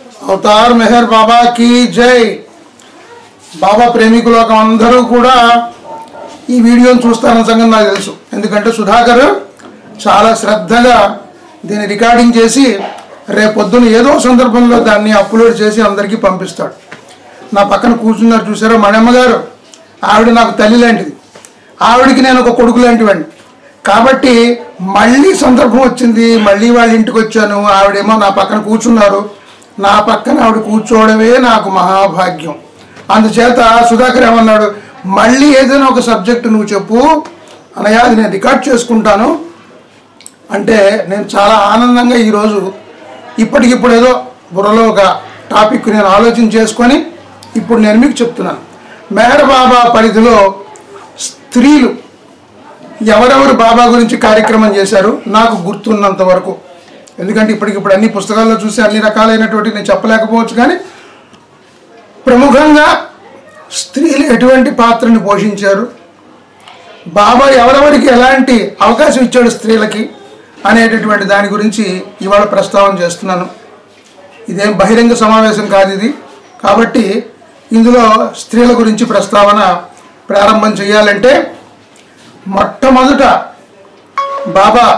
Avatar Meher బాబా key జై బాబా ప్రేమికులకు అందరూ కూడా ఈ వీడియోని చూస్తారన్న సంగతి నాకు తెలుసు ఎందుకంటే సుధాకర్ చాలా శ్రద్ధగా దీన్ని రికార్డింగ్ చేసి రేపొద్దున ఏదో సందర్భంలో దాన్ని అప్లోడ్ చేసి అందరికీ పంపిస్తాడు నా పక్కన కూర్చున్నారు చూసారో మణమ్మ గారు ఆవిడ నాకు తల్లి లాంటిది ఆవిడకి నేను ఒక కొడుకు లాంటివాడిని కాబట్టి మళ్ళీ సందర్భం వచ్చింది మళ్ళీ వాళ్ళ ఇంటికి వచ్చాను ఆవిడేమో నా పక్కన కూర్చున్నారు నా పక్కన ఆవిడ కూర్చోవడమే నాకు మహాభాగ్యం అందుచేత సుధాకర్ ఏమన్నాడు మళ్ళీ ఏదైనా ఒక సబ్జెక్టు నువ్వు చెప్పు అనయ్య అది నేను రికార్డ్ చేసుకుంటాను అంటే నేను చాలా ఆనందంగా ఈరోజు ఇప్పటికిప్పుడు ఏదో బుర్రలో ఒక టాపిక్ నేను ఆలోచన చేసుకొని ఇప్పుడు నేను మీకు చెప్తున్నాను మెహర్ బాబా పరిధిలో స్త్రీలు ఎవరెవరు బాబా గురించి కార్యక్రమం చేశారు నాకు గుర్తున్నంత వరకు ఎందుకంటే ఇప్పటికిప్పుడు అన్ని పుస్తకాల్లో చూసి అన్ని రకాలైనటువంటి నేను చెప్పలేకపోవచ్చు కానీ ప్రముఖంగా స్త్రీలు ఎటువంటి పాత్రని పోషించారు బాబా ఎవరెవరికి ఎలాంటి అవకాశం ఇచ్చాడు స్త్రీలకి అనేటటువంటి దాని గురించి ఇవాళ ప్రస్తావన చేస్తున్నాను ఇదేం బహిరంగ సమావేశం కాదు ఇది కాబట్టి ఇందులో స్త్రీల గురించి ప్రస్తావన ప్రారంభం చేయాలంటే మొట్టమొదట బాబా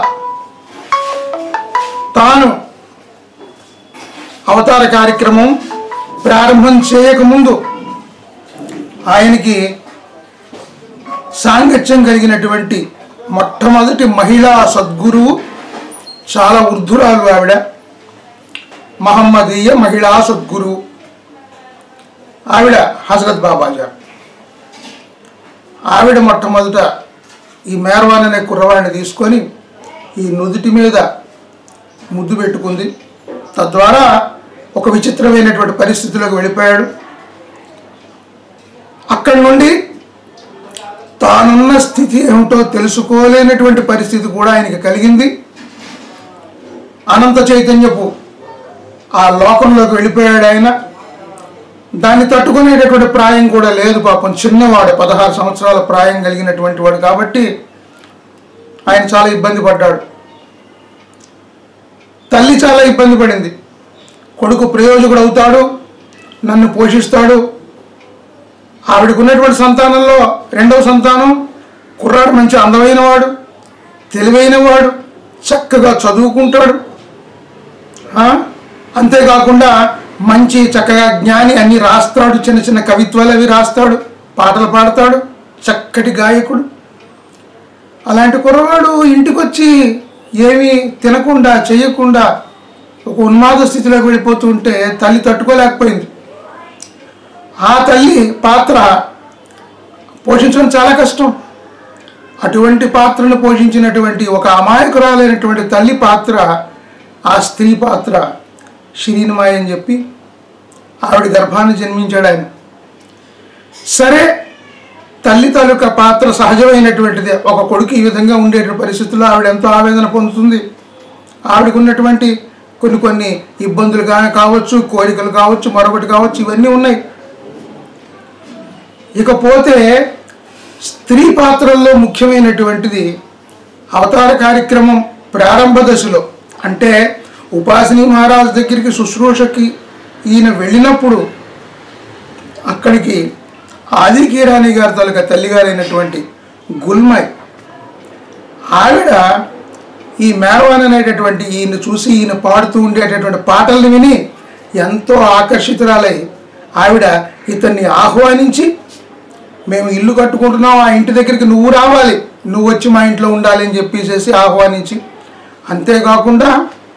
తాను అవతార కార్యక్రమం ప్రారంభం చేయకముందు ఆయనకి సాంగత్యం కలిగినటువంటి మొట్టమొదటి మహిళా సద్గురువు చాలా వృద్ధురాలు ఆవిడ మహమ్మదీయ మహిళా సద్గురువు ఆవిడ హజరత్ బాబాజా ఆవిడ మొట్టమొదట ఈ మేర్వాన్ అనే కుర్రవాడిని తీసుకొని ఈ నుదుటి మీద ముద్దు పెట్టుకుంది తద్వారా ఒక విచిత్రమైనటువంటి పరిస్థితిలోకి వెళ్ళిపోయాడు అక్కడి నుండి తానున్న స్థితి ఏమిటో తెలుసుకోలేనటువంటి పరిస్థితి కూడా ఆయనకి కలిగింది అనంత చైతన్యపు ఆ లోకంలోకి వెళ్ళిపోయాడు ఆయన దాన్ని తట్టుకునేటటువంటి ప్రాయం కూడా లేదు పాపం చిన్నవాడు పదహారు సంవత్సరాల ప్రాయం కలిగినటువంటి వాడు కాబట్టి ఆయన చాలా ఇబ్బంది పడ్డాడు తల్లి చాలా ఇబ్బంది పడింది కొడుకు ప్రయోజకుడు అవుతాడు నన్ను పోషిస్తాడు ఆవిడకు ఉన్నటువంటి సంతానంలో రెండవ సంతానం కుర్రాడు మంచి అందమైన వాడు తెలివైన వాడు చక్కగా చదువుకుంటాడు ఆ? అంతేకాకుండా మంచి చక్కగా జ్ఞాని అన్ని రాస్తాడు చిన్న చిన్న కవిత్వాలు అవి రాస్తాడు పాటలు పాడతాడు చక్కటి గాయకుడు అలాంటి కుర్రవాడు ఇంటికి వచ్చి ఏమీ తినకుండా చేయకుండా ఒక ఉన్మాద స్థితిలోకి వెళ్ళిపోతూ ఉంటే తల్లి తట్టుకోలేకపోయింది ఆ తల్లి పాత్ర పోషించడం చాలా కష్టం అటువంటి పాత్రను పోషించినటువంటి ఒక అమాయకురాలైనటువంటి తల్లి పాత్ర ఆ స్త్రీ పాత్ర శిరీనమాయ అని చెప్పి ఆవిడ గర్భాన్ని జన్మించాడు ఆయన సరే తల్లి తాలూకా పాత్ర సహజమైనటువంటిదే ఒక కొడుకు ఈ విధంగా ఉండే పరిస్థితుల్లో ఆవిడ ఎంతో ఆవేదన పొందుతుంది ఆవిడకు ఉన్నటువంటి కొన్ని కొన్ని ఇబ్బందులు కా- కావచ్చు కోరికలు కావచ్చు మరొకటి కావచ్చు ఇవన్నీ ఉన్నాయి ఇకపోతే స్త్రీ పాత్రల్లో ముఖ్యమైనటువంటిది అవతార కార్యక్రమం ప్రారంభ దశలో అంటే ఉపాసిని మహారాజ్ దగ్గరికి శుశ్రూషకి ఈయన వెళ్ళినప్పుడు అక్కడికి ఆది కీరాణి గారి తాలూకా తల్లిగారైనటువంటి గుల్మై ఆవిడ ఈ మేరవాన్ అనేటటువంటి ఈయన చూసి ఈయన పాడుతూ ఉండేటటువంటి పాటల్ని విని ఎంతో ఆకర్షితురాలై ఆవిడ ఇతన్ని ఆహ్వానించి మేము ఇల్లు కట్టుకుంటున్నాం ఆ ఇంటి దగ్గరికి నువ్వు రావాలి నువ్వు వచ్చి మా ఇంట్లో ఉండాలి అని చెప్పేసి ఆహ్వానించి అంతేకాకుండా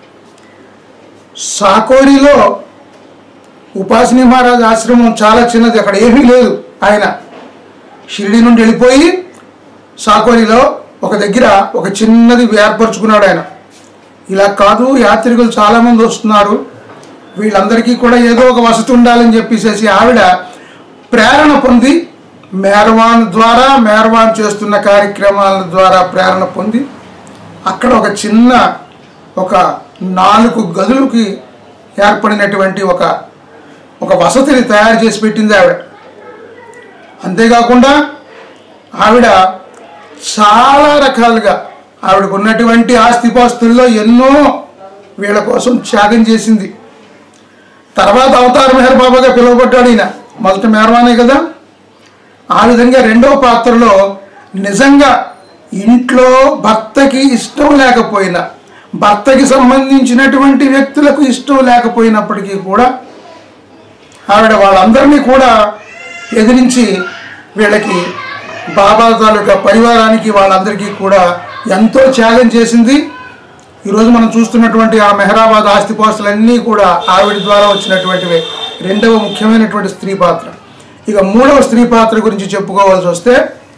సాకోరిలో ఉపాసిని మహారాజ్ ఆశ్రమం చాలా చిన్నది అక్కడ ఏమీ లేదు ఆయన షిరిడి నుండి వెళ్ళిపోయి సాకోరిలో ఒక దగ్గర ఒక చిన్నది ఏర్పరచుకున్నాడు ఆయన ఇలా కాదు యాత్రికులు చాలామంది వస్తున్నారు వీళ్ళందరికీ కూడా ఏదో ఒక వసతి ఉండాలని చెప్పేసి ఆవిడ ప్రేరణ పొంది మేర్వాన్ ద్వారా మేర్వాన్ చేస్తున్న కార్యక్రమాల ద్వారా ప్రేరణ పొంది అక్కడ ఒక చిన్న ఒక నాలుగు గదులకి ఏర్పడినటువంటి ఒక ఒక వసతిని తయారు చేసి పెట్టింది ఆవిడ అంతేకాకుండా ఆవిడ చాలా రకాలుగా ఆవిడకు ఉన్నటువంటి ఆస్తిపాస్తుల్లో ఎన్నో వీళ్ళ కోసం త్యాగం చేసింది తర్వాత అవతార్ మెహర్ బాబాగా పిలువబడ్డాడు ఈయన మొదట మెహర్వానే కదా ఆ విధంగా రెండవ పాత్రలో నిజంగా ఇంట్లో భర్తకి ఇష్టం లేకపోయినా భర్తకి సంబంధించినటువంటి వ్యక్తులకు ఇష్టం లేకపోయినప్పటికీ కూడా ఆవిడ వాళ్ళందరినీ కూడా ఎదిరించి వీళ్ళకి బాబా తాలూకా పరివారానికి వాళ్ళందరికీ కూడా ఎంతో త్యాగం చేసింది ఈరోజు మనం చూస్తున్నటువంటి ఆ మెహరాబాద్ ఆస్తిపాస్తులన్నీ కూడా ఆవిడ ద్వారా వచ్చినటువంటివే రెండవ ముఖ్యమైనటువంటి స్త్రీ పాత్ర ఇక మూడవ స్త్రీ పాత్ర గురించి చెప్పుకోవాల్సి వస్తే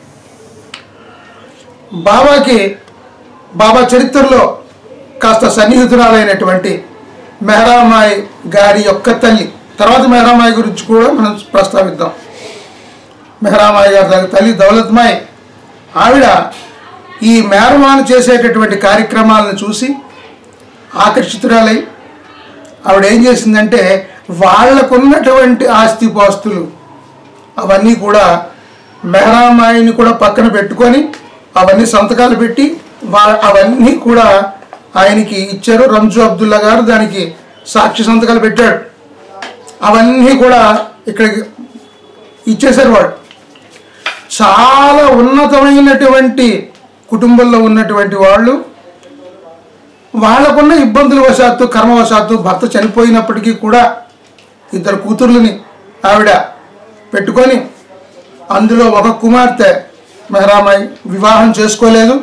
బాబాకి బాబా చరిత్రలో కాస్త సన్నిహితురాలైనటువంటి మెహరామాయి గారి యొక్క తల్లి తర్వాత మెహరామాయి గురించి కూడా మనం ప్రస్తావిద్దాం మెహరామాయి గారి దగ్గర తల్లి దౌలత్మాయి ఆవిడ ఈ మేరమాను చేసేటటువంటి కార్యక్రమాలను చూసి ఆకర్షితురాలై ఆవిడ ఏం చేసిందంటే వాళ్లకున్నటువంటి ఆస్తిపాస్తులు అవన్నీ కూడా మెహరామాయిని కూడా పక్కన పెట్టుకొని అవన్నీ సంతకాలు పెట్టి వా అవన్నీ కూడా ఆయనకి ఇచ్చారు రంజు అబ్దుల్లా గారు దానికి సాక్షి సంతకాలు పెట్టాడు అవన్నీ కూడా ఇక్కడికి ఇచ్చేశారు వాడు చాలా ఉన్నతమైనటువంటి కుటుంబంలో ఉన్నటువంటి వాళ్ళు వాళ్ళకున్న ఇబ్బందుల వశాత్తు కర్మవశాత్తు భర్త చనిపోయినప్పటికీ కూడా ఇద్దరు కూతుర్లని ఆవిడ పెట్టుకొని అందులో ఒక కుమార్తె మెహరామాయి వివాహం చేసుకోలేదు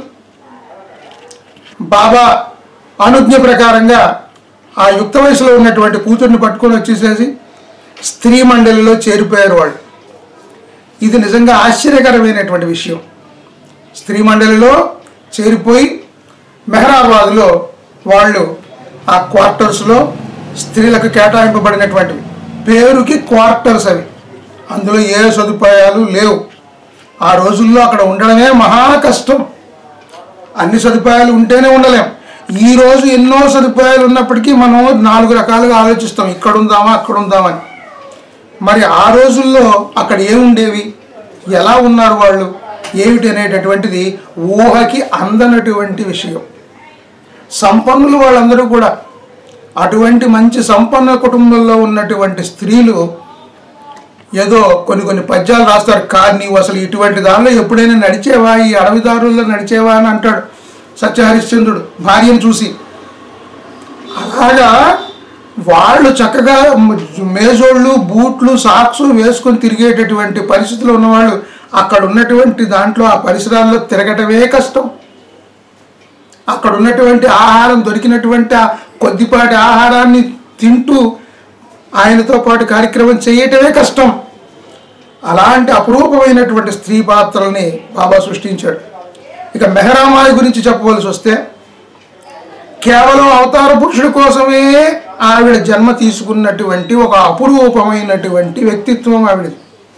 బాబా అనుజ్ఞ ప్రకారంగా ఆ యుక్త వయసులో ఉన్నటువంటి కూతుర్ని పట్టుకొని వచ్చేసేసి స్త్రీ మండలిలో చేరిపోయారు వాళ్ళు ఇది నిజంగా ఆశ్చర్యకరమైనటువంటి విషయం స్త్రీ మండలిలో చేరిపోయి మెహరాబాద్లో వాళ్ళు ఆ క్వార్టర్స్లో స్త్రీలకు కేటాయింపబడినటువంటివి పేరుకి క్వార్టర్స్ అవి అందులో ఏ సదుపాయాలు లేవు ఆ రోజుల్లో అక్కడ ఉండడమే మహా కష్టం అన్ని సదుపాయాలు ఉంటేనే ఉండలేం ఈ రోజు ఎన్నో సదుపాయాలు ఉన్నప్పటికీ మనం నాలుగు రకాలుగా ఆలోచిస్తాం ఇక్కడ ఉందామా అక్కడ ఉందామని మరి ఆ రోజుల్లో అక్కడ ఏముండేవి ఎలా ఉన్నారు వాళ్ళు ఏమిటి అనేటటువంటిది ఊహకి అందనటువంటి విషయం సంపన్నులు వాళ్ళందరూ కూడా అటువంటి మంచి సంపన్న కుటుంబంలో ఉన్నటువంటి స్త్రీలు ఏదో కొన్ని కొన్ని పద్యాలు రాస్తారు కాదు నీవు అసలు ఇటువంటి దానిలో ఎప్పుడైనా నడిచేవా ఈ అడవిదారుల్లో నడిచేవా అని అంటాడు సత్యహరిశ్చంద్రుడు భార్యను చూసి అలాగా వాళ్ళు చక్కగా మేజోళ్ళు బూట్లు సాక్స్ వేసుకొని తిరిగేటటువంటి పరిస్థితిలో ఉన్నవాళ్ళు అక్కడ ఉన్నటువంటి దాంట్లో ఆ పరిసరాల్లో తిరగటమే కష్టం అక్కడ ఉన్నటువంటి ఆహారం దొరికినటువంటి ఆ కొద్దిపాటి ఆహారాన్ని తింటూ ఆయనతో పాటు కార్యక్రమం చేయటమే కష్టం అలాంటి అపురూపమైనటువంటి స్త్రీ పాత్రల్ని బాబా సృష్టించాడు ఇక మెహరామాయి గురించి చెప్పవలసి వస్తే కేవలం అవతార పురుషుడి కోసమే ఆవిడ జన్మ తీసుకున్నటువంటి ఒక అపురూపమైనటువంటి వ్యక్తిత్వం ఆవిడది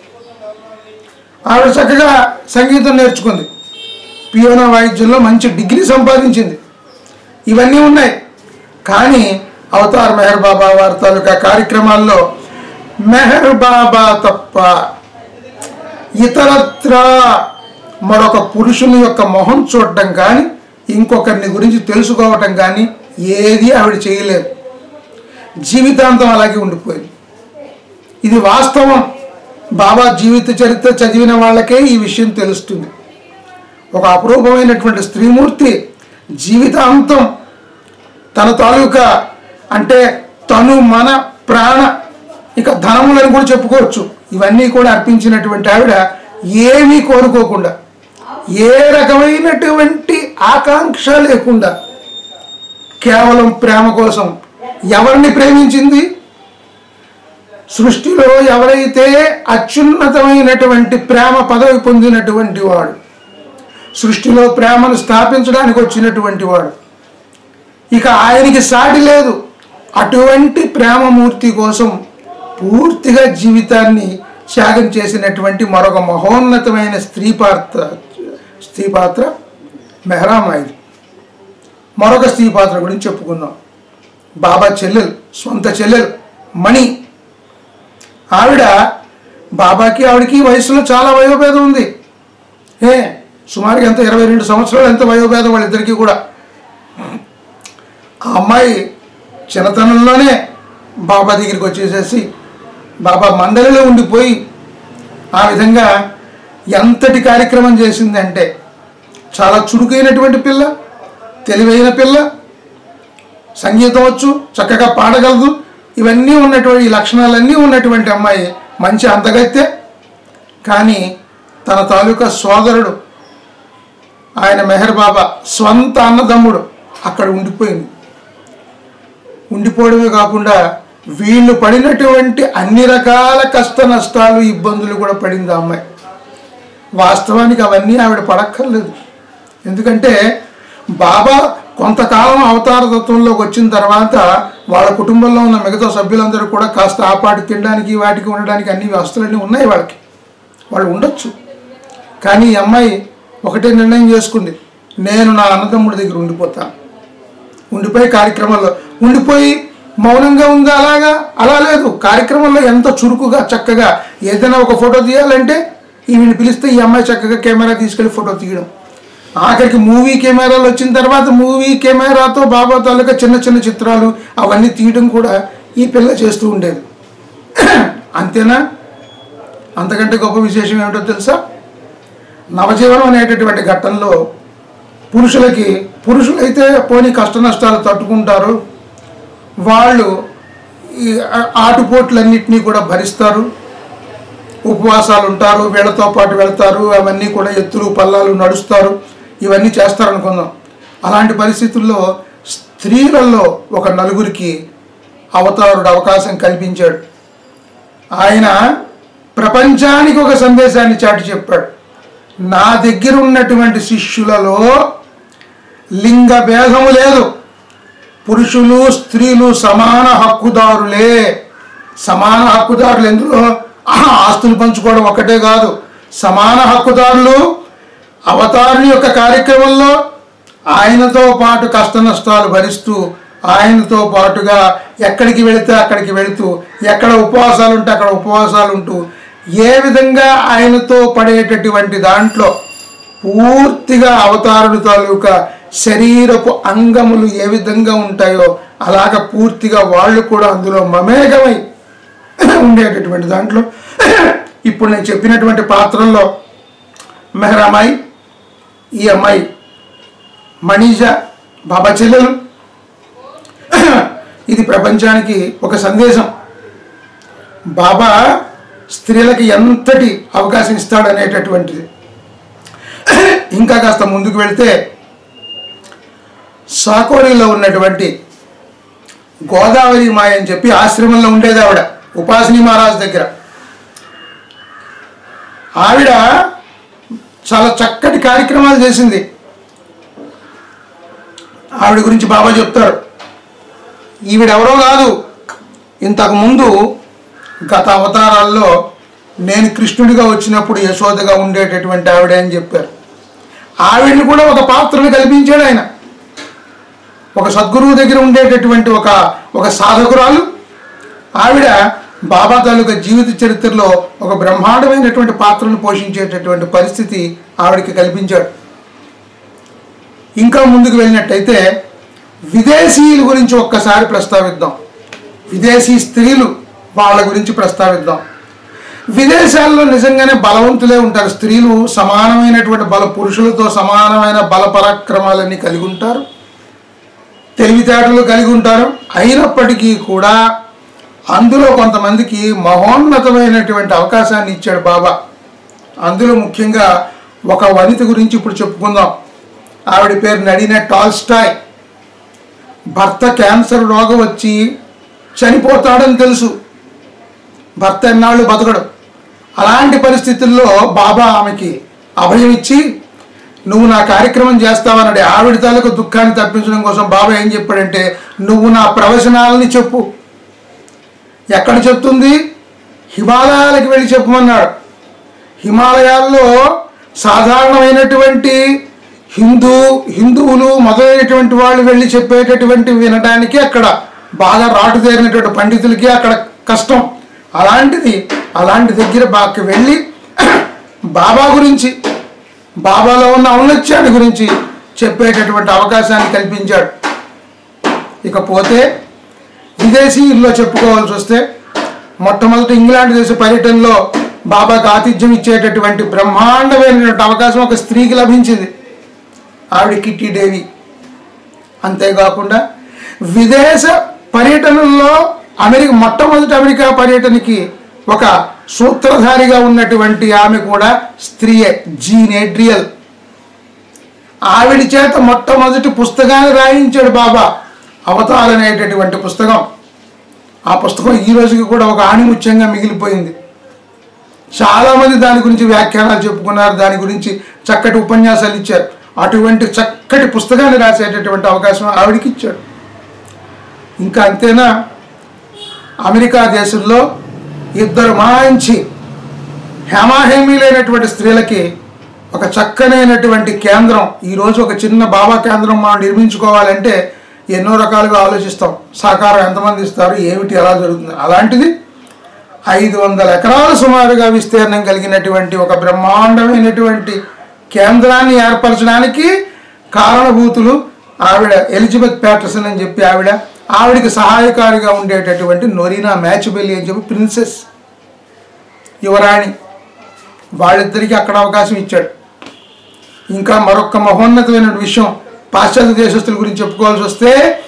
ఆవిడ చక్కగా సంగీతం నేర్చుకుంది పియోనా వాయిద్యంలో మంచి డిగ్రీ సంపాదించింది ఇవన్నీ ఉన్నాయి కానీ అవతార్ మెహర్ బాబా వారి తాలూకా కార్యక్రమాల్లో మెహర్ బాబా తప్ప ఇతరత్ర మరొక పురుషుని యొక్క మొహం చూడటం కానీ ఇంకొకరిని గురించి తెలుసుకోవటం కానీ ఏది ఆవిడ చేయలేదు జీవితాంతం అలాగే ఉండిపోయింది ఇది వాస్తవం బాబా జీవిత చరిత్ర చదివిన వాళ్ళకే ఈ విషయం తెలుస్తుంది ఒక అపురూపమైనటువంటి స్త్రీమూర్తి జీవితాంతం తన తాలూకా అంటే తను మన ప్రాణ ఇక ధనములని కూడా చెప్పుకోవచ్చు ఇవన్నీ కూడా అర్పించినటువంటి ఆవిడ ఏమీ కోరుకోకుండా ఏ రకమైనటువంటి ఆకాంక్ష లేకుండా కేవలం ప్రేమ కోసం ఎవరిని ప్రేమించింది సృష్టిలో ఎవరైతే అత్యున్నతమైనటువంటి ప్రేమ పదవి పొందినటువంటి వాడు సృష్టిలో ప్రేమను స్థాపించడానికి వచ్చినటువంటి వాడు ఇక ఆయనకి సాటి లేదు అటువంటి ప్రేమమూర్తి కోసం పూర్తిగా జీవితాన్ని త్యాగం చేసినటువంటి మరొక మహోన్నతమైన స్త్రీ పాత్ర స్త్రీ పాత్ర మెహరామాయిది మరొక స్త్రీ పాత్ర గురించి చెప్పుకుందాం బాబా చెల్లెలు సొంత చెల్లెలు మణి ఆవిడ బాబాకి ఆవిడకి వయసులో చాలా వయోభేదం ఉంది ఏ సుమారుగా ఎంత ఇరవై రెండు సంవత్సరాలు ఎంత వయోభేదం వాళ్ళిద్దరికీ కూడా ఆ అమ్మాయి చిన్నతనంలోనే బాబా దగ్గరికి వచ్చేసేసి బాబా మండలిలో ఉండిపోయి ఆ విధంగా ఎంతటి కార్యక్రమం చేసిందంటే చాలా చురుకైనటువంటి పిల్ల తెలివైన పిల్ల సంగీతం వచ్చు చక్కగా పాడగలదు ఇవన్నీ ఉన్నటువంటి ఈ లక్షణాలన్నీ ఉన్నటువంటి అమ్మాయి మంచి అందగత్తె కానీ తన తాలూకా సోదరుడు ఆయన మెహర్ బాబా స్వంత అన్నదమ్ముడు అక్కడ ఉండిపోయింది ఉండిపోవడమే కాకుండా వీళ్ళు పడినటువంటి అన్ని రకాల కష్ట నష్టాలు ఇబ్బందులు కూడా పడింది ఆ అమ్మాయి వాస్తవానికి అవన్నీ ఆవిడ పడక్కర్లేదు ఎందుకంటే బాబా కొంతకాలం అవతార తత్వంలోకి వచ్చిన తర్వాత వాళ్ళ కుటుంబంలో ఉన్న మిగతా సభ్యులందరూ కూడా కాస్త ఆపాటి తినడానికి వాటికి ఉండడానికి అన్ని వస్తువులన్నీ ఉన్నాయి వాళ్ళకి వాళ్ళు ఉండొచ్చు కానీ ఈ అమ్మాయి ఒకటే నిర్ణయం చేసుకుంది నేను నా అన్నదమ్ముడి దగ్గర ఉండిపోతాను ఉండిపోయి కార్యక్రమంలో ఉండిపోయి మౌనంగా ఉందా అలాగా అలా లేదు కార్యక్రమంలో ఎంత చురుకుగా చక్కగా ఏదైనా ఒక ఫోటో తీయాలంటే ఈమెను పిలిస్తే ఈ అమ్మాయి చక్కగా కెమెరా తీసుకెళ్ళి ఫోటో తీయడం ఆఖరికి మూవీ కెమెరాలు వచ్చిన తర్వాత మూవీ కెమెరాతో బాబా తాలూకా చిన్న చిన్న చిత్రాలు అవన్నీ తీయడం కూడా ఈ పిల్ల చేస్తూ ఉండేది అంతేనా అంతకంటే గొప్ప విశేషం ఏమిటో తెలుసా నవజీవనం అనేటటువంటి ఘట్టంలో పురుషులకి పురుషులైతే పోనీ కష్ట నష్టాలు తట్టుకుంటారు వాళ్ళు ఈ ఆ- ఆటుపోట్లన్నింటినీ కూడా భరిస్తారు ఉపవాసాలు ఉంటారు వీళ్ళతో పాటు వెళ్తారు అవన్నీ కూడా ఎత్తులు పల్లాలు నడుస్తారు ఇవన్నీ చేస్తారు అనుకుందాం అలాంటి పరిస్థితుల్లో స్త్రీలలో ఒక నలుగురికి అవతారుడు అవకాశం కల్పించాడు ఆయన ప్రపంచానికి ఒక సందేశాన్ని చాటి చెప్పాడు నా దగ్గర ఉన్నటువంటి శిష్యులలో లింగ భేదము లేదు పురుషులు స్త్రీలు సమాన హక్కుదారులే సమాన హక్కుదారులు ఎందులో ఆహా, ఆస్తులు పంచుకోవడం ఒకటే కాదు సమాన హక్కుదారులు అవతారుని యొక్క కార్యక్రమంలో ఆయనతో పాటు కష్ట నష్టాలు భరిస్తూ ఆయనతో పాటుగా ఎక్కడికి వెళితే అక్కడికి వెళుతూ ఎక్కడ ఉపవాసాలు ఉంటే అక్కడ ఉపవాసాలు ఉంటూ ఏ విధంగా ఆయనతో పడేటటువంటి దాంట్లో పూర్తిగా అవతారుడు తాలూకా శరీరపు అంగములు ఏ విధంగా ఉంటాయో అలాగ పూర్తిగా వాళ్ళు కూడా అందులో మమేకమై ఉండేటటువంటి దాంట్లో ఇప్పుడు నేను చెప్పినటువంటి పాత్రల్లో మెహరామాయి ఈ అమ్మాయి మనీజా బాబా చెల్లెలు ఇది ప్రపంచానికి ఒక సందేశం బాబా స్త్రీలకి ఎంతటి అవకాశం ఇస్తాడనేటటువంటిది ఇంకా కాస్త ముందుకు వెళితే సాకోరిలో ఉన్నటువంటి గోదావరి మాయ అని చెప్పి ఆశ్రమంలో ఉండేది ఆవిడ ఉపాసిని మహారాజ్ దగ్గర ఆవిడ చాలా చక్కటి కార్యక్రమాలు చేసింది ఆవిడ గురించి బాబా చెప్తారు ఈవిడెవరో కాదు ఇంతకు ముందు గత అవతారాల్లో నేను కృష్ణుడిగా వచ్చినప్పుడు యశోదగా ఉండేటటువంటి ఆవిడ అని చెప్పారు ఆవిడని కూడా ఒక పాత్రను కల్పించాడు ఆయన ఒక సద్గురువు దగ్గర ఉండేటటువంటి ఒక ఒక సాధకురాలు ఆవిడ బాబా తాలూకా జీవిత చరిత్రలో ఒక బ్రహ్మాండమైనటువంటి పాత్రను పోషించేటటువంటి పరిస్థితి ఆవిడకి కల్పించాడు ఇంకా ముందుకు వెళ్ళినట్టయితే విదేశీయుల గురించి ఒక్కసారి ప్రస్తావిద్దాం విదేశీ స్త్రీలు వాళ్ళ గురించి ప్రస్తావిద్దాం విదేశాల్లో నిజంగానే బలవంతులే ఉంటారు స్త్రీలు సమానమైనటువంటి బల పురుషులతో సమానమైన బల పరాక్రమాలన్నీ కలిగి ఉంటారు తెలివితేటలు కలిగి ఉంటారు అయినప్పటికీ కూడా అందులో కొంతమందికి మహోన్నతమైనటువంటి అవకాశాన్ని ఇచ్చాడు బాబా అందులో ముఖ్యంగా ఒక వనిత గురించి ఇప్పుడు చెప్పుకుందాం ఆవిడ పేరు నడిన టాల్స్టాయ్ భర్త క్యాన్సర్ రోగం వచ్చి చనిపోతాడని తెలుసు భర్త ఎన్నాళ్ళు బతకడు అలాంటి పరిస్థితుల్లో బాబా ఆమెకి అభయం ఇచ్చి నువ్వు నా కార్యక్రమం చేస్తావన్నాడు ఆవిడ తాలూకు దుఃఖాన్ని తప్పించడం కోసం బాబా ఏం చెప్పాడంటే నువ్వు నా ప్రవచనాలని చెప్పు ఎక్కడ చెప్తుంది హిమాలయాలకు వెళ్ళి చెప్పమన్నాడు హిమాలయాల్లో సాధారణమైనటువంటి హిందూ హిందువులు మొదలైనటువంటి వాళ్ళు వెళ్ళి చెప్పేటటువంటి వినడానికి అక్కడ బాగా రాటుదేరినటువంటి పండితులకి అక్కడ కష్టం అలాంటిది అలాంటి దగ్గర బాకి వెళ్ళి బాబా గురించి బాబాలో ఉన్న ఔన్నత్యాన్ని గురించి చెప్పేటటువంటి అవకాశాన్ని కల్పించాడు ఇకపోతే విదేశీయుల్లో చెప్పుకోవాల్సి వస్తే మొట్టమొదటి ఇంగ్లాండ్ దేశ పర్యటనలో బాబాకు ఆతిథ్యం ఇచ్చేటటువంటి బ్రహ్మాండమైనటువంటి అవకాశం ఒక స్త్రీకి లభించింది ఆవిడ కిట్టి దేవి అంతేకాకుండా విదేశ పర్యటనల్లో అమెరికా మొట్టమొదటి అమెరికా పర్యటనకి ఒక సూత్రధారిగా ఉన్నటువంటి ఆమె కూడా స్త్రీయే జీన్ ఏడ్రియల్ ఆవిడ చేత మొట్టమొదటి పుస్తకాన్ని రాయించాడు బాబా అవతార్ అనేటటువంటి పుస్తకం ఆ పుస్తకం ఈ రోజుకి కూడా ఒక ఆణిముత్యంగా మిగిలిపోయింది చాలామంది దాని గురించి వ్యాఖ్యానాలు చెప్పుకున్నారు దాని గురించి చక్కటి ఉపన్యాసాలు ఇచ్చారు అటువంటి చక్కటి పుస్తకాన్ని రాసేటటువంటి అవకాశం ఆవిడికి ఇచ్చాడు ఇంకా అంతేనా అమెరికా దేశంలో ఇద్దరు మంచి హేమాహేమీలైనటువంటి స్త్రీలకి ఒక చక్కనైనటువంటి కేంద్రం ఈరోజు ఒక చిన్న బాబా కేంద్రం మనం నిర్మించుకోవాలంటే ఎన్నో రకాలుగా ఆలోచిస్తాం సహకారం ఎంతమంది ఇస్తారు ఏమిటి ఎలా జరుగుతుంది అలాంటిది ఐదు వందల ఎకరాలు సుమారుగా విస్తీర్ణం కలిగినటువంటి ఒక బ్రహ్మాండమైనటువంటి కేంద్రాన్ని ఏర్పరచడానికి కారణభూతులు ఆవిడ ఎలిజబెత్ ప్యాటర్సన్ అని చెప్పి ఆవిడ ఆవిడకి సహాయకారిగా ఉండేటటువంటి నొరీనా మ్యాచ్బెల్లి అని చెప్పి ప్రిన్సెస్ యువరాణి వాళ్ళిద్దరికీ అక్కడ అవకాశం ఇచ్చాడు ఇంకా మరొక మహోన్నతమైన విషయం పాశ్చాత్య దేశస్తుల గురించి చెప్పుకోవాల్సి వస్తే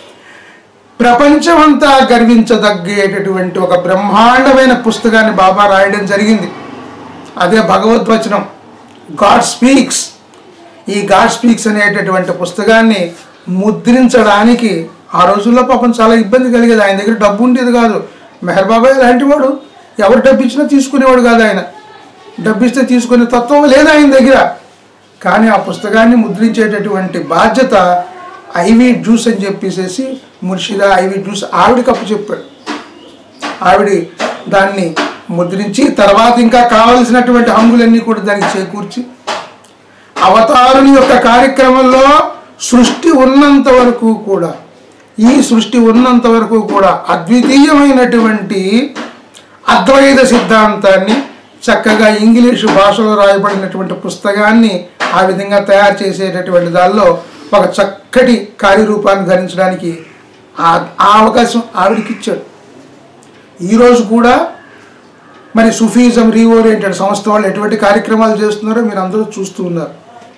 ప్రపంచమంతా గర్వించదగ్గేటటువంటి ఒక బ్రహ్మాండమైన పుస్తకాన్ని బాబా రాయడం జరిగింది అదే భగవద్వచనం గాడ్ స్పీక్స్ ఈ గాడ్ స్పీక్స్ అనేటటువంటి పుస్తకాన్ని ముద్రించడానికి ఆ రోజుల్లో పాపం చాలా ఇబ్బంది కలిగేది ఆయన దగ్గర డబ్బు ఉండేది కాదు మెహర్ బాబాయ్ లాంటి వాడు ఎవరు డబ్బు ఇచ్చినా తీసుకునేవాడు కాదు ఆయన డబ్బు ఇస్తే తీసుకునే తత్వం లేదు ఆయన దగ్గర కానీ ఆ పుస్తకాన్ని ముద్రించేటటువంటి బాధ్యత ఐవి జ్యూస్ అని చెప్పేసేసి ముర్షిదా ఐవి జ్యూస్ ఆవిడకి అప్పు చెప్పాడు ఆవిడ దాన్ని ముద్రించి తర్వాత ఇంకా కావలసినటువంటి హంగులన్నీ కూడా దానికి చేకూర్చి అవతారుని యొక్క కార్యక్రమంలో సృష్టి ఉన్నంత వరకు కూడా ఈ సృష్టి ఉన్నంత వరకు కూడా అద్వితీయమైనటువంటి అద్వైత సిద్ధాంతాన్ని చక్కగా ఇంగ్లీషు భాషలో రాయబడినటువంటి పుస్తకాన్ని ఆ విధంగా తయారు చేసేటటువంటి దానిలో ఒక చక్కటి కార్యరూపాన్ని ధరించడానికి ఆ ఆ అవకాశం ఆవిడకి ఇచ్చాడు ఈరోజు కూడా మరి సుఫీజం రీఓరియంటెడ్ సంస్థ వాళ్ళు ఎటువంటి కార్యక్రమాలు చేస్తున్నారో మీరు అందరూ చూస్తూ ఉన్నారు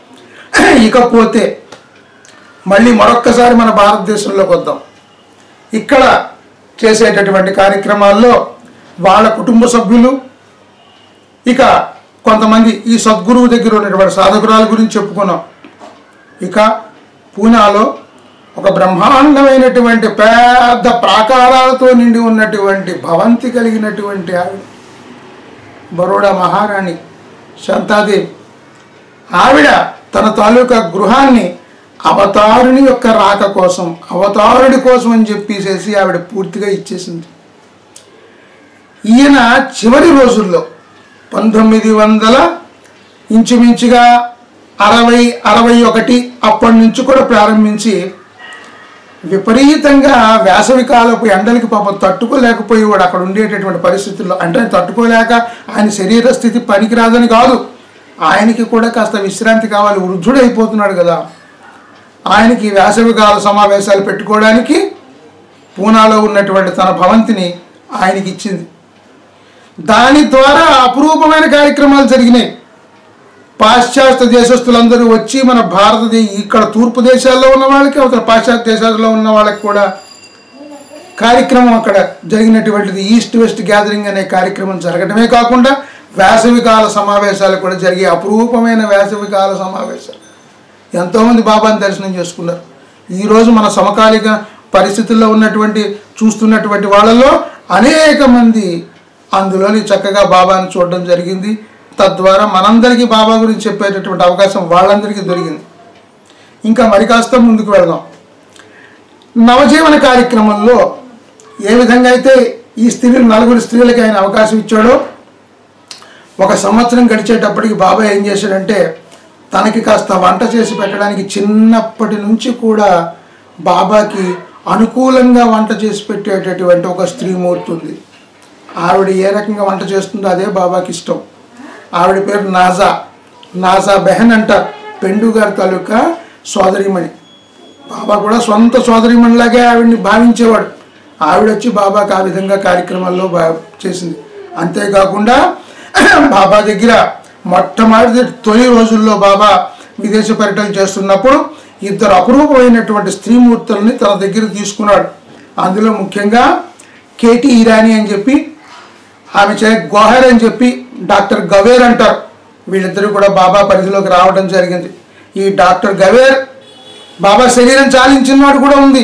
ఇకపోతే మళ్ళీ మరొక్కసారి మన భారతదేశంలోకి వద్దాం ఇక్కడ చేసేటటువంటి కార్యక్రమాల్లో వాళ్ళ కుటుంబ సభ్యులు ఇక కొంతమంది ఈ సద్గురువు దగ్గర ఉన్నటువంటి సాధకురాల గురించి చెప్పుకున్నాం ఇక పూనాలో ఒక బ్రహ్మాండమైనటువంటి పెద్ద ప్రాకారాలతో నిండి ఉన్నటువంటి భవంతి కలిగినటువంటి ఆవిడ బరోడా మహారాణి శాంతాదేవి ఆవిడ తన తాలూకా గృహాన్ని అవతారుని యొక్క రాక కోసం అవతారుడి కోసం అని చెప్పేసేసి ఆవిడ పూర్తిగా ఇచ్చేసింది ఈయన చివరి రోజుల్లో పంతొమ్మిది వందల ఇంచుమించుగా అరవై అరవై ఒకటి అప్పటి నుంచి కూడా ప్రారంభించి విపరీతంగా వేసవి కాలపు ఎండలకి పాపం తట్టుకోలేకపోయేవాడు అక్కడ ఉండేటటువంటి పరిస్థితుల్లో అంటే ఆయన తట్టుకోలేక ఆయన శరీర స్థితి పనికిరాదని కాదు ఆయనకి కూడా కాస్త విశ్రాంతి కావాలి వృద్ధుడు అయిపోతున్నాడు కదా ఆయనకి వేసవికాల సమావేశాలు పెట్టుకోవడానికి పూనాలో ఉన్నటువంటి తన భవంతిని ఆయనకి ఇచ్చింది దాని ద్వారా అపురూపమైన కార్యక్రమాలు జరిగినాయి పాశ్చాత్య దేశస్తులందరూ వచ్చి మన భారతదేశ ఇక్కడ తూర్పు దేశాల్లో ఉన్న వాళ్ళకి అవతల పాశ్చాత్య దేశాల్లో ఉన్న వాళ్ళకి కూడా కార్యక్రమం అక్కడ జరిగినటువంటిది ఈస్ట్ వెస్ట్ గ్యాదరింగ్ అనే కార్యక్రమం జరగడమే కాకుండా వేసవికాల సమావేశాలు కూడా జరిగే అపురూపమైన వేసవికాల సమావేశాలు ఎంతోమంది బాబాని దర్శనం చేసుకున్నారు ఈరోజు మన సమకాలిక పరిస్థితుల్లో ఉన్నటువంటి చూస్తున్నటువంటి వాళ్ళల్లో అనేక మంది అందులోని చక్కగా బాబాని చూడడం జరిగింది తద్వారా మనందరికీ బాబా గురించి చెప్పేటటువంటి అవకాశం వాళ్ళందరికీ దొరికింది ఇంకా మరి కాస్త ముందుకు వెళదాం నవజీవన కార్యక్రమంలో ఏ విధంగా అయితే ఈ స్త్రీలు నలుగురు స్త్రీలకి ఆయన అవకాశం ఇచ్చాడో ఒక సంవత్సరం గడిచేటప్పటికి బాబా ఏం చేశాడంటే తనకి కాస్త వంట చేసి పెట్టడానికి చిన్నప్పటి నుంచి కూడా బాబాకి అనుకూలంగా వంట చేసి పెట్టేటటువంటి ఒక స్త్రీమూర్తి ఉంది ఆవిడ ఏ రకంగా వంట చేస్తుందో అదే బాబాకి ఇష్టం ఆవిడ పేరు నాజా నాజా బెహన్ అంటారు పెండు గారి తాలూకా సోదరిమణి బాబా కూడా సొంత సోదరిమణిలాగే ఆవిడ్ని భావించేవాడు ఆవిడ వచ్చి బాబాకి ఆ విధంగా కార్యక్రమాల్లో బా చేసింది అంతేకాకుండా బాబా దగ్గర మొట్టమొదటి తొలి రోజుల్లో బాబా విదేశ పర్యటన చేస్తున్నప్పుడు ఇద్దరు అపురూపమైనటువంటి స్త్రీమూర్తుల్ని తన దగ్గర తీసుకున్నాడు అందులో ముఖ్యంగా కేటీ ఇరానీ అని చెప్పి ఆమె చే గోహర్ అని చెప్పి డాక్టర్ గవేర్ అంటారు వీళ్ళిద్దరూ కూడా బాబా పరిధిలోకి రావడం జరిగింది ఈ డాక్టర్ గవేర్ బాబా శరీరం చాలించిన వాడు కూడా ఉంది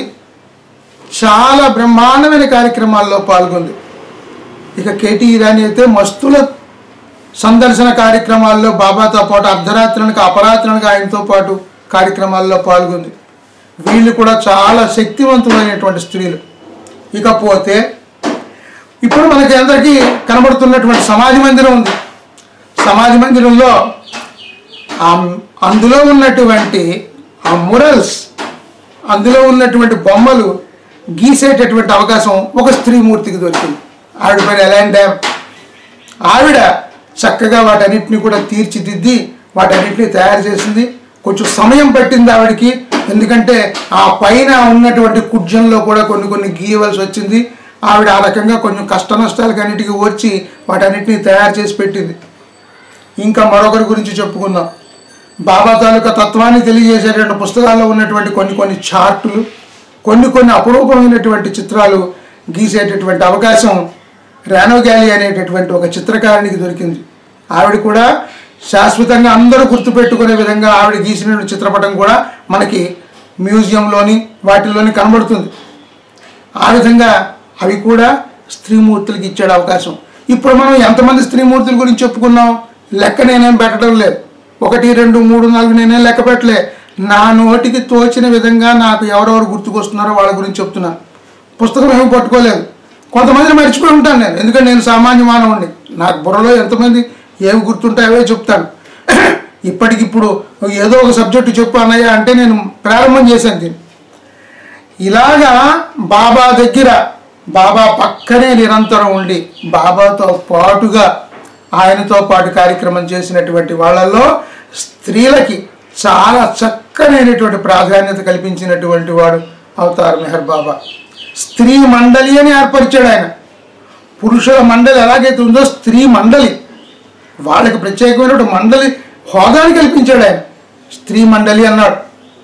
చాలా బ్రహ్మాండమైన కార్యక్రమాల్లో పాల్గొంది ఇక కేటీ ఇరానీ అయితే మస్తుల సందర్శన కార్యక్రమాల్లో బాబాతో పాటు అర్ధరాత్రునికి అపరాత్రునికి ఆయనతో పాటు కార్యక్రమాల్లో పాల్గొంది వీళ్ళు కూడా చాలా శక్తివంతులైనటువంటి స్త్రీలు ఇకపోతే ఇప్పుడు మనకి అందరికీ కనబడుతున్నటువంటి సమాధి మందిరం ఉంది సమాధి మందిరంలో ఆ అందులో ఉన్నటువంటి ఆ మురల్స్ అందులో ఉన్నటువంటి బొమ్మలు గీసేటటువంటి అవకాశం ఒక స్త్రీమూర్తికి దొరికింది ఆవిడ పేరు ఎలాంటి డ్యామ్ ఆవిడ చక్కగా వాటన్నిటిని కూడా తీర్చిదిద్ది వాటన్నిటిని తయారు చేసింది కొంచెం సమయం పట్టింది ఆవిడకి ఎందుకంటే ఆ పైన ఉన్నటువంటి కుడ్జంలో కూడా కొన్ని కొన్ని గీయవలసి వచ్చింది ఆవిడ ఆ రకంగా కొంచెం కష్ట నష్టాలకు అన్నిటికీ వచ్చి వాటన్నిటిని తయారు చేసి పెట్టింది ఇంకా మరొకరి గురించి చెప్పుకుందాం బాబా తాలూకా తత్వాన్ని తెలియజేసేటువంటి పుస్తకాల్లో ఉన్నటువంటి కొన్ని కొన్ని చార్టులు కొన్ని కొన్ని అపురూపమైనటువంటి చిత్రాలు గీసేటటువంటి అవకాశం రానో గ్యాలీ అనేటటువంటి ఒక చిత్రకారునికి దొరికింది ఆవిడ కూడా శాశ్వతంగా అందరూ గుర్తుపెట్టుకునే విధంగా ఆవిడ గీసిన చిత్రపటం కూడా మనకి మ్యూజియంలోని వాటిల్లోని కనబడుతుంది ఆ విధంగా అవి కూడా స్త్రీమూర్తులకి ఇచ్చాడు అవకాశం ఇప్పుడు మనం ఎంతమంది స్త్రీమూర్తుల గురించి చెప్పుకున్నాం లెక్క నేనేం పెట్టడం లేదు ఒకటి రెండు మూడు నాలుగు నేనేం లెక్క పెట్టలే నా నోటికి తోచిన విధంగా నాకు ఎవరెవరు గుర్తుకొస్తున్నారో వాళ్ళ గురించి చెప్తున్నాను పుస్తకం ఏమి పట్టుకోలేదు కొంతమందిని మర్చిపోయి ఉంటాను నేను ఎందుకంటే నేను సామాన్య మానవుడిని నాకు బుర్రలో ఎంతమంది ఏమి గుర్తుంటాయో చెప్తాను ఇప్పటికిప్పుడు ఏదో ఒక సబ్జెక్టు చెప్పు అన్నయ్య అంటే నేను ప్రారంభం చేశాను దీన్ని ఇలాగా బాబా దగ్గర బాబా పక్కనే నిరంతరం ఉండి బాబాతో పాటుగా ఆయనతో పాటు కార్యక్రమం చేసినటువంటి వాళ్ళల్లో స్త్రీలకి చాలా చక్కనైనటువంటి ప్రాధాన్యత కల్పించినటువంటి వాడు అవతార్ మెహర్ బాబా స్త్రీ మండలి అని ఏర్పరిచాడు ఆయన పురుషుల మండలి ఎలాగైతే ఉందో స్త్రీ మండలి వాళ్ళకి ప్రత్యేకమైనటువంటి మండలి హోదాని కల్పించాడు ఆయన స్త్రీ మండలి అన్నాడు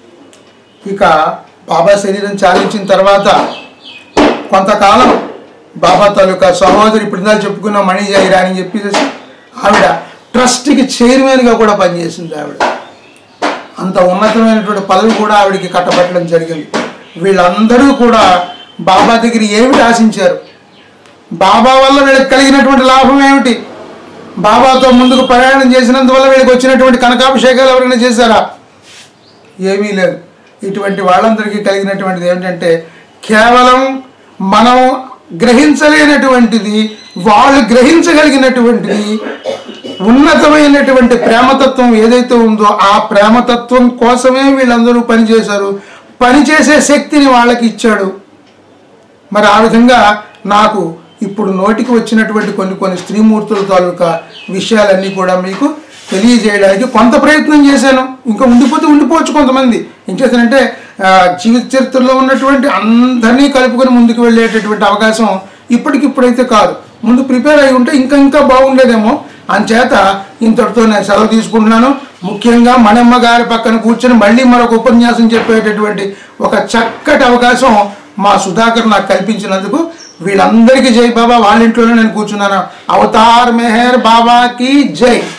ఇక బాబా శరీరం చాలించిన తర్వాత కొంతకాలం బాబా తాలూకా సహోదరి ఇప్పుడు ఇందాక చెప్పుకున్న మణి జైరా అని చెప్పేసి ఆవిడ ట్రస్ట్కి చైర్మన్గా కూడా పనిచేసింది ఆవిడ అంత ఉన్నతమైనటువంటి పదవి కూడా ఆవిడకి కట్టబట్టడం జరిగింది వీళ్ళందరూ కూడా బాబా దగ్గర ఏమిటి ఆశించారు బాబా వల్ల వీళ్ళకి కలిగినటువంటి లాభం ఏమిటి బాబాతో ముందుకు ప్రయాణం చేసినందువల్ల వీళ్ళకి వచ్చినటువంటి కనకాభిషేకాలు ఎవరైనా చేశారా ఏమీ లేదు ఇటువంటి వాళ్ళందరికీ కలిగినటువంటిది ఏమిటంటే కేవలం మనం గ్రహించలేనటువంటిది వాళ్ళు గ్రహించగలిగినటువంటిది ఉన్నతమైనటువంటి ప్రేమతత్వం ఏదైతే ఉందో ఆ ప్రేమతత్వం కోసమే వీళ్ళందరూ పనిచేశారు పనిచేసే శక్తిని వాళ్ళకి ఇచ్చాడు మరి ఆ విధంగా నాకు ఇప్పుడు నోటికి వచ్చినటువంటి కొన్ని కొన్ని స్త్రీమూర్తుల తాలూకా విషయాలన్నీ కూడా మీకు తెలియజేయడానికి కొంత ప్రయత్నం చేశాను ఇంకా ఉండిపోతే ఉండిపోవచ్చు కొంతమంది ఏం చేశానంటే ఆ, జీవిత చరిత్రలో ఉన్నటువంటి అందరినీ కలుపుకొని ముందుకు వెళ్ళేటటువంటి అవకాశం ఇప్పటికిప్పుడైతే కాదు ముందు ప్రిపేర్ అయి ఉంటే ఇంకా ఇంకా బాగుండేదేమో అంచేత ఇంతటితో నేను సెలవు తీసుకుంటున్నాను ముఖ్యంగా మనమ్మ గారి పక్కన కూర్చొని మళ్ళీ మరొక ఉపన్యాసం చెప్పేటటువంటి ఒక చక్కటి అవకాశం మా సుధాకర్ నాకు కల్పించినందుకు వీళ్ళందరికీ జై బాబా వాళ్ళ ఇంట్లోనే నేను కూర్చున్నాను అవతార్ మెహర్ బాబాకి జై